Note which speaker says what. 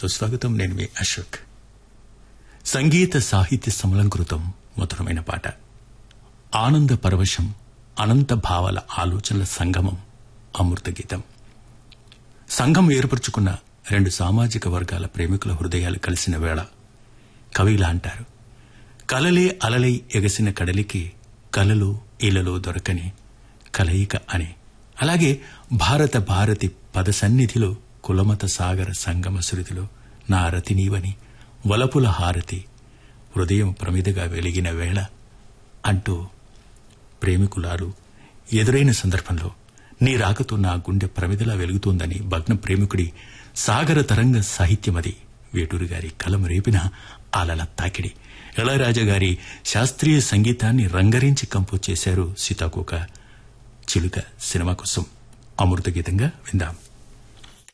Speaker 1: సుస్వాగతం నేను మీ అశోక్ సంగీత సాహిత్య సమలంకృతం మధురమైన పాట ఆనంద పరవశం అనంత భావాల ఆలోచనల సంగమం అమృత గీతం సంఘం ఏర్పరచుకున్న రెండు సామాజిక వర్గాల ప్రేమికుల హృదయాలు కలిసిన వేళ కవిలా అంటారు కలలే అలలై ఎగసిన కడలికి కలలు ఇలలో దొరకని కలయిక అని అలాగే భారత భారతి పద సన్నిధిలో కులమత సాగర సంగమ శృతిలో నా రతి నీవని వలపుల హారతి హృదయం ప్రమిదగా వెలిగిన వేళ అంటూ ప్రేమికులారు ఎదురైన సందర్భంలో నీ రాకతో నా గుండె ప్రమిదలా వెలుగుతోందని భగ్న ప్రేమికుడి సాగర తరంగ సాహిత్యమది వేటూరు గారి కలం రేపిన అలల తాకిడి ఇళయరాజా గారి శాస్త్రీయ సంగీతాన్ని రంగరించి కంపోజ్ చేశారు సీతాకోక చిలుక సినిమా కోసం అమృత గీతంగా విందాం